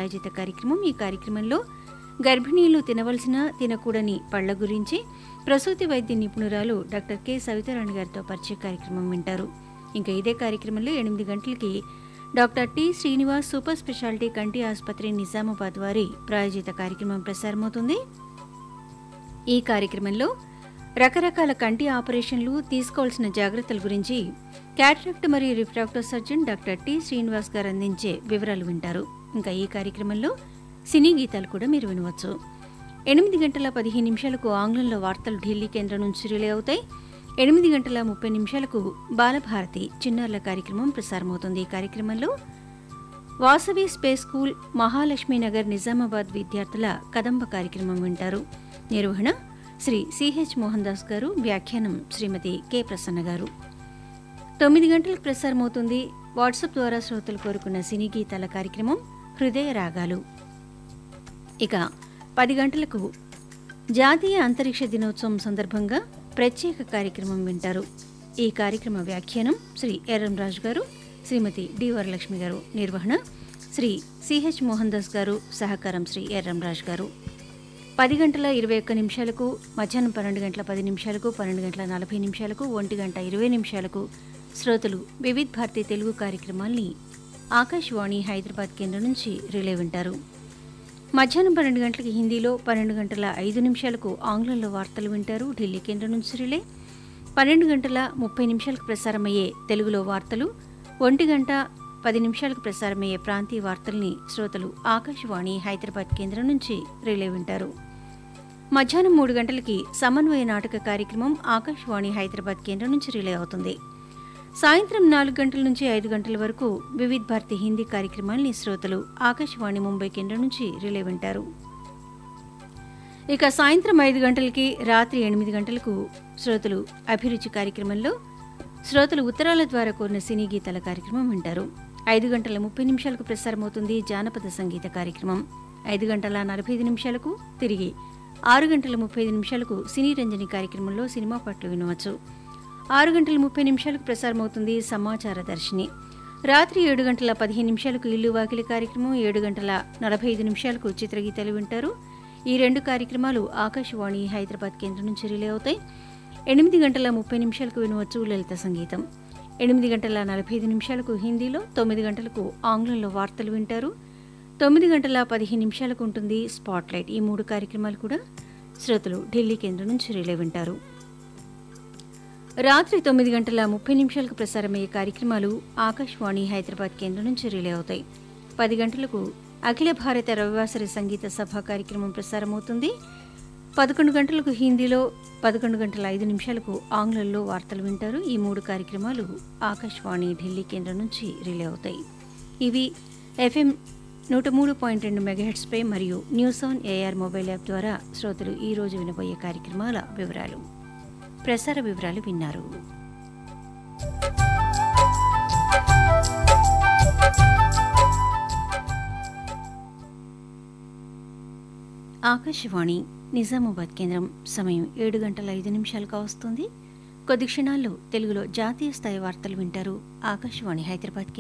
ప్రాయోజిత కార్యక్రమం ఈ కార్యక్రమంలో గర్భిణీలు తినవలసిన తినకూడని పళ్ల గురించి ప్రసూతి వైద్య నిపుణురాలు డాక్టర్ కె సవితారాణి గారితో పరిచయ కార్యక్రమం వింటారు ఇంకా ఇదే కార్యక్రమంలో ఎనిమిది గంటలకి doctor T Srinivas super speciality కంటి ఆసుపత్రి నిజామాబాద్ వారి ప్రాయోజిత కార్యక్రమం ప్రసారమవుతుంది ఈ కార్యక్రమంలో రకరకాల కంటి ఆపరేషన్లు తీసుకోవాల్సిన జాగ్రత్తల గురించి క్యాటరాక్ట్ మరియు refractive surgeon doctor T Srinivas గారు అందించే వివరాలు వింటారు ఇంకా ఈ కార్యక్రమంలో సినీ గీతాలు కూడా మీరు వినవచ్చు ఎనిమిది గంటల పదిహేను నిమిషాలకు ఆంగ్లంలో వార్తలు ఢిల్లీ కేంద్రం నుంచి రిలే అవుతాయి ఎనిమిది గంటల ముప్పై నిమిషాలకు బాలభారతి చిన్నారుల కార్యక్రమం ప్రసారమవుతుంది ఈ కార్యక్రమంలో వాసవి స్పేస్ స్కూల్ మహాలక్ష్మి నగర్ నిజామాబాద్ విద్యార్థుల కదంబ కార్యక్రమం వింటారు నిర్వహణ శ్రీ సిహెచ్ మోహన్ దాస్ గారు వ్యాఖ్యానం శ్రీమతి కె ప్రసన్న గారు తొమ్మిది గంటలకు ప్రసారమవుతుంది వాట్సాప్ ద్వారా శ్రోతలు కోరుకున్న సినీ గీతాల కార్యక్రమం హృదయ రాగాలు ఇక పది గంటలకు జాతీయ అంతరిక్ష దినోత్సవం సందర్భంగా ప్రత్యేక కార్యక్రమం వింటారు ఈ కార్యక్రమ వ్యాఖ్యానం శ్రీ ఎర్రం రాజు గారు శ్రీమతి డి వరలక్ష్మి గారు నిర్వహణ శ్రీ సిహెచ్ మోహన్ దాస్ గారు సహకారం శ్రీ ఎర్రం రాజు గారు పది గంటల ఇరవై ఒక్క నిమిషాలకు మధ్యాహ్నం పన్నెండు గంటల పది నిమిషాలకు పన్నెండు గంటల నలభై నిమిషాలకు ఒంటి గంట ఇరవై నిమిషాలకు శ్రోతలు వివిధ్ భారతి తెలుగు కార్యక్రమాల్ని ఆకాశవాణి హైదరాబాద్ కేంద్రం నుంచి రిలే వింటారు మధ్యాహ్నం పన్నెండు గంటలకు హిందీలో పన్నెండు గంటల ఐదు నిమిషాలకు ఆంగ్లంలో వార్తలు వింటారు ఢిల్లీ కేంద్రం నుంచి రిలే పన్నెండు గంటల ముప్పై నిమిషాలకు ప్రసారమయ్యే తెలుగులో వార్తలు ఒంటి గంట పది నిమిషాలకు ప్రసారమయ్యే ప్రాంతీయ వార్తల్ని శ్రోతలు ఆకాశవాణి హైదరాబాద్ కేంద్రం నుంచి రిలే వింటారు మధ్యాహ్నం మూడు గంటలకి సమన్వయ నాటక కార్యక్రమం ఆకాశవాణి హైదరాబాద్ కేంద్రం నుంచి రిలే అవుతుంది సాయంత్రం నాలుగు గంటల నుంచి ఐదు గంటల వరకు వివిధ్ భారతి హిందీ కార్యక్రమాల్ని శ్రోతలు ఆకాశవాణి ముంబై కేంద్రం నుంచి రిలే వింటారు ఇక సాయంత్రం ఐదు గంటలకి రాత్రి ఎనిమిది గంటలకు శ్రోతలు అభిరుచి కార్యక్రమంలో శ్రోతలు ఉత్తరాల ద్వారా కోరిన సినీ గీతాల కార్యక్రమం వింటారు ఐదు గంటల ముప్పై నిమిషాలకు ప్రసారమవుతుంది జానపద సంగీత కార్యక్రమం ఐదు గంటల నలభై ఐదు నిమిషాలకు తిరిగి ఆరు గంటల ముప్పై ఐదు నిమిషాలకు సినీ రంజని కార్యక్రమంలో సినిమా పాటలు వినవచ్చు ఆరు గంటల ముప్పై నిమిషాలకు ప్రసారమవుతుంది సమాచార దర్శిని రాత్రి ఏడు గంటల పదిహేను నిమిషాలకు ఇల్లు వాకిలి కార్యక్రమం ఏడు గంటల నలభై ఐదు నిమిషాలకు చిత్రగీతాలు వింటారు ఈ రెండు కార్యక్రమాలు ఆకాశవాణి హైదరాబాద్ కేంద్రం నుంచి రిలే అవుతాయి ఎనిమిది గంటల ముప్పై నిమిషాలకు వినవచ్చు లలిత సంగీతం ఎనిమిది గంటల నలభై ఐదు నిమిషాలకు హిందీలో తొమ్మిది గంటలకు ఆంగ్లంలో వార్తలు వింటారు తొమ్మిది గంటల పదిహేను నిమిషాలకు ఉంటుంది స్పాట్లైట్ ఈ మూడు కార్యక్రమాలు కూడా శ్రోతలు ఢిల్లీ కేంద్రం నుంచి రిలే వింటారు రాత్రి తొమ్మిది గంటల ముప్పై నిమిషాలకు ప్రసారమయ్యే కార్యక్రమాలు ఆకాశవాణి హైదరాబాద్ కేంద్రం నుంచి రిలే అవుతాయి పది గంటలకు అఖిల భారత రవివాసరి సంగీత సభ కార్యక్రమం ప్రసారమవుతుంది పదకొండు గంటలకు హిందీలో పదకొండు గంటల ఐదు నిమిషాలకు ఆంగ్లంలో వార్తలు వింటారు ఈ మూడు కార్యక్రమాలు ఆకాశవాణి ఢిల్లీ కేంద్రం నుంచి రిలే అవుతాయి ఇవి ఎఫ్ఎం నూట మూడు పాయింట్ రెండు మెగాహెట్స్పై మరియు news on AIR mobile app ద్వారా శ్రోతలు ఈ రోజు వినబోయే కార్యక్రమాల వివరాలు ప్రసార వివరాలు విన్నారు ఆకాశవాణి నిజామాబాద్ కేంద్రం సమయం ఏడు గంటల ఐదు నిమిషాలుగా వస్తుంది కొద్ది క్షణాల్లో తెలుగులో జాతీయ స్థాయి వార్తలు వింటారు ఆకాశవాణి హైదరాబాద్